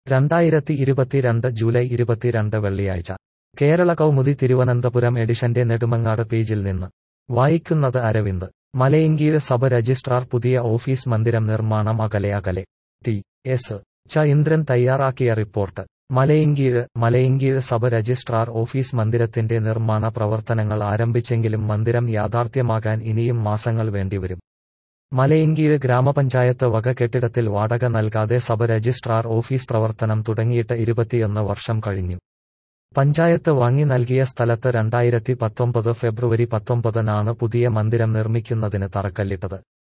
രണ്ടായിരത്തി ഇരുപത്തിരണ്ട് ജൂലൈ ഇരുപത്തിരണ്ട് വെള്ളിയാഴ്ച കേരള കൗമുദി തിരുവനന്തപുരം എഡിഷന്റെ നെടുമങ്ങാട് പേജിൽ നിന്ന് വായിക്കുന്നത് അരവിന്ദ് മലയങ്കീഴ് സഭ രജിസ്ട്രാർ പുതിയ ഓഫീസ് മന്ദിരം നിർമ്മാണം അകലെ അകലെ ടി എസ് ച ഇന്ദ്രൻ തയ്യാറാക്കിയ റിപ്പോർട്ട് മലയങ്കീഴ് മലയങ്കീഴ് സഭ രജിസ്ട്രാർ ഓഫീസ് മന്ദിരത്തിന്റെ നിർമ്മാണ പ്രവർത്തനങ്ങൾ ആരംഭിച്ചെങ്കിലും മന്ദിരം യാഥാർത്ഥ്യമാകാൻ ഇനിയും മാസങ്ങൾ വേണ്ടിവരും മലയങ്കീഴ് ഗ്രാമപഞ്ചായത്ത് വക കെട്ടിടത്തിൽ വാടക നൽകാതെ സഭ രജിസ്ട്രാർ ഓഫീസ് പ്രവർത്തനം തുടങ്ങിയിട്ട് ഇരുപത്തിയൊന്ന് വർഷം കഴിഞ്ഞു പഞ്ചായത്ത് വാങ്ങി നൽകിയ സ്ഥലത്ത് രണ്ടായിരത്തി പത്തൊമ്പത് ഫെബ്രുവരി പത്തൊമ്പതിനാണ് പുതിയ മന്ദിരം നിർമ്മിക്കുന്നതിന് തറക്കല്ലിട്ടത്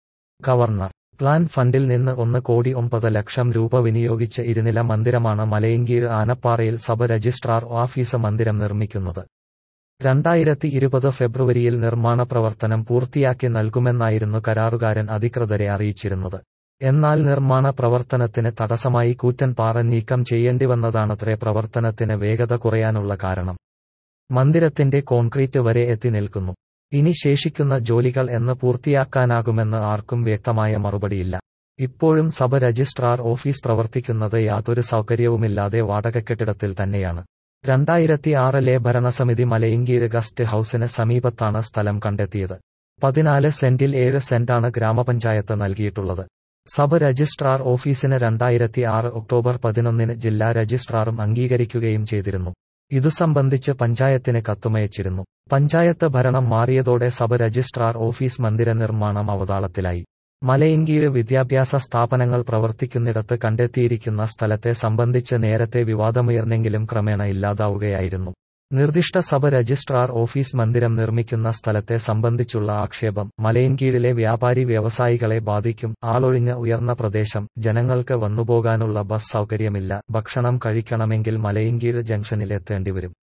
ഗവർണർ പ്ലാൻ ഫണ്ടിൽ നിന്ന് ഒന്ന് കോടി ഒമ്പത് ലക്ഷം രൂപ വിനിയോഗിച്ച് ഇരുനില മന്ദിരമാണ് മലയങ്കീഴ് ആനപ്പാറയിൽ സഭ രജിസ്ട്രാർ ഓഫീസ് മന്ദിരം നിർമ്മിക്കുന്നത് രണ്ടായിരത്തി ഇരുപത് ഫെബ്രുവരിയിൽ നിർമ്മാണ പ്രവർത്തനം പൂർത്തിയാക്കി നൽകുമെന്നായിരുന്നു കരാറുകാരൻ അധികൃതരെ അറിയിച്ചിരുന്നത് എന്നാൽ നിർമ്മാണ പ്രവർത്തനത്തിന് തടസ്സമായി കൂറ്റൻ പാറ നീക്കം ചെയ്യേണ്ടിവന്നതാണത്രേ പ്രവർത്തനത്തിന് വേഗത കുറയാനുള്ള കാരണം മന്ദിരത്തിന്റെ കോൺക്രീറ്റ് വരെ എത്തി നിൽക്കുന്നു ഇനി ശേഷിക്കുന്ന ജോലികൾ എന്ന് പൂർത്തിയാക്കാനാകുമെന്ന് ആർക്കും വ്യക്തമായ മറുപടിയില്ല ഇപ്പോഴും സഭ രജിസ്ട്രാർ ഓഫീസ് പ്രവർത്തിക്കുന്നത് യാതൊരു സൗകര്യവുമില്ലാതെ വാടകക്കെട്ടിടത്തിൽ തന്നെയാണ് രണ്ടായിരത്തി ആറിലെ ഭരണസമിതി മലയങ്കീഴ് ഗസ്റ്റ് ഹൌസിന് സമീപത്താണ് സ്ഥലം കണ്ടെത്തിയത് പതിനാല് സെന്റിൽ ഏഴ് സെന്റാണ് ഗ്രാമപഞ്ചായത്ത് നൽകിയിട്ടുള്ളത് സഭ രജിസ്ട്രാർ ഓഫീസിന് രണ്ടായിരത്തി ആറ് ഒക്ടോബർ പതിനൊന്നിന് ജില്ലാ രജിസ്ട്രാറും അംഗീകരിക്കുകയും ചെയ്തിരുന്നു ഇതു സംബന്ധിച്ച് പഞ്ചായത്തിന് കത്തുമയച്ചിരുന്നു പഞ്ചായത്ത് ഭരണം മാറിയതോടെ സഭ രജിസ്ട്രാർ ഓഫീസ് മന്ദിര നിർമ്മാണം അവതാളത്തിലായി മലയങ്കീഴ് വിദ്യാഭ്യാസ സ്ഥാപനങ്ങൾ പ്രവർത്തിക്കുന്നിടത്ത് കണ്ടെത്തിയിരിക്കുന്ന സ്ഥലത്തെ സംബന്ധിച്ച് നേരത്തെ വിവാദമുയർന്നെങ്കിലും ക്രമേണ ഇല്ലാതാവുകയായിരുന്നു നിർദ്ദിഷ്ട സഭ രജിസ്ട്രാർ ഓഫീസ് മന്ദിരം നിർമ്മിക്കുന്ന സ്ഥലത്തെ സംബന്ധിച്ചുള്ള ആക്ഷേപം മലയൻകീഴിലെ വ്യാപാരി വ്യവസായികളെ ബാധിക്കും ആളൊഴിഞ്ഞ ഉയർന്ന പ്രദേശം ജനങ്ങൾക്ക് വന്നുപോകാനുള്ള ബസ് സൗകര്യമില്ല ഭക്ഷണം കഴിക്കണമെങ്കിൽ മലയൻകീഴ് ജംഗ്ഷനിൽ എത്തേണ്ടിവരും